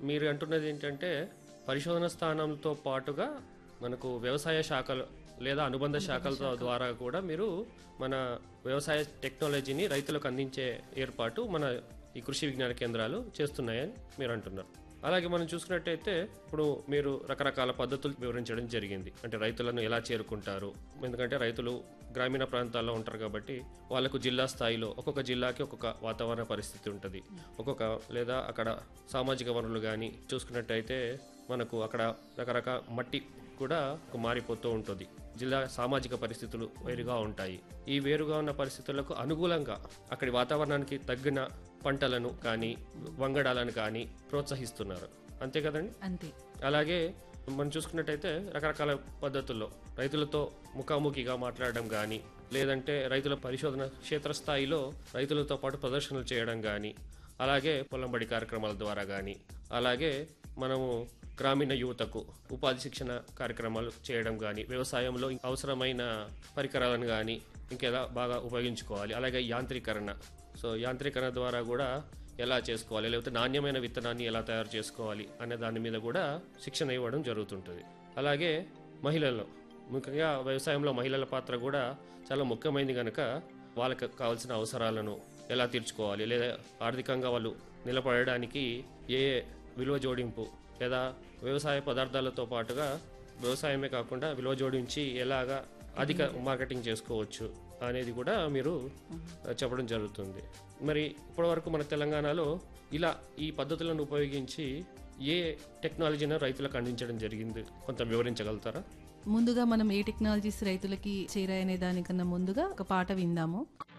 మీరు అంటున్నది ఏంటంటే పరిశోధన స్థానంతో పాటుగా మనకు వ్యవసాయ శాఖలు లేదా అనుబంధ శాఖల ద్వారా కూడా మీరు మన వ్యవసాయ టెక్నాలజీని రైతులకు అందించే ఏర్పాటు మన ఈ కృషి విజ్ఞాన కేంద్రాలు చేస్తున్నాయని మీరు అంటున్నారు అలాగే మనం చూసుకున్నట్టయితే ఇప్పుడు మీరు రకరకాల పద్ధతులు వివరించడం జరిగింది అంటే రైతులను ఎలా చేరుకుంటారు ఎందుకంటే రైతులు గ్రామీణ ప్రాంతాల్లో ఉంటారు కాబట్టి వాళ్ళకు జిల్లా స్థాయిలో ఒక్కొక్క జిల్లాకి ఒక్కొక్క వాతావరణ పరిస్థితి ఉంటుంది ఒక్కొక్క లేదా అక్కడ సామాజిక వనరులు కానీ చూసుకున్నట్టయితే మనకు అక్కడ రకరకాల మట్టి కూడా మారిపోతూ ఉంటుంది జిల్లా సామాజిక పరిస్థితులు వేరుగా ఉంటాయి ఈ వేరుగా ఉన్న పరిస్థితులకు అనుకూలంగా అక్కడి వాతావరణానికి తగ్గిన పంటలను కానీ వంగడాలను కానీ ప్రోత్సహిస్తున్నారు అంతే కదండి అంతే అలాగే మనం చూసుకున్నట్టయితే రకరకాల పద్ధతుల్లో రైతులతో ముఖాముఖిగా మాట్లాడడం కానీ లేదంటే రైతుల పరిశోధన క్షేత్రస్థాయిలో రైతులతో పాటు ప్రదర్శనలు చేయడం కానీ అలాగే పొలంబడి కార్యక్రమాల ద్వారా కానీ అలాగే మనము గ్రామీణ యువతకు ఉపాధి శిక్షణ కార్యక్రమాలు చేయడం కానీ వ్యవసాయంలో అవసరమైన పరికరాలను కానీ ఇంకెలా బాగా ఉపయోగించుకోవాలి అలాగే యాంత్రీకరణ సో యాంత్రీకరణ ద్వారా కూడా ఎలా చేసుకోవాలి లేకపోతే నాణ్యమైన విత్తనాన్ని ఎలా తయారు చేసుకోవాలి అనే దాని మీద కూడా శిక్షణ ఇవ్వడం జరుగుతుంటుంది అలాగే మహిళల్లో ముఖ్యంగా వ్యవసాయంలో మహిళల పాత్ర కూడా చాలా ముఖ్యమైనది కనుక వాళ్ళకి కావాల్సిన అవసరాలను ఎలా తీర్చుకోవాలి లేదా ఆర్థికంగా వాళ్ళు నిలబడడానికి ఏ ఏ విలువ జోడింపు లేదా వ్యవసాయ పదార్థాలతో పాటుగా వ్యవసాయమే కాకుండా విలువ జోడించి ఎలాగా అధిక మార్కెటింగ్ చేసుకోవచ్చు అనేది కూడా మీరు చెప్పడం జరుగుతుంది మరి ఇప్పటివరకు మన తెలంగాణలో ఇలా ఈ పద్ధతులను ఉపయోగించి ఏ టెక్నాలజీని రైతులకు అందించడం జరిగింది కొంత వివరించగలుగుతారా ముందుగా మనం ఏ టెక్నాలజీస్ రైతులకి చేరాయనే దానికన్నా ముందుగా ఒక పాట విందాము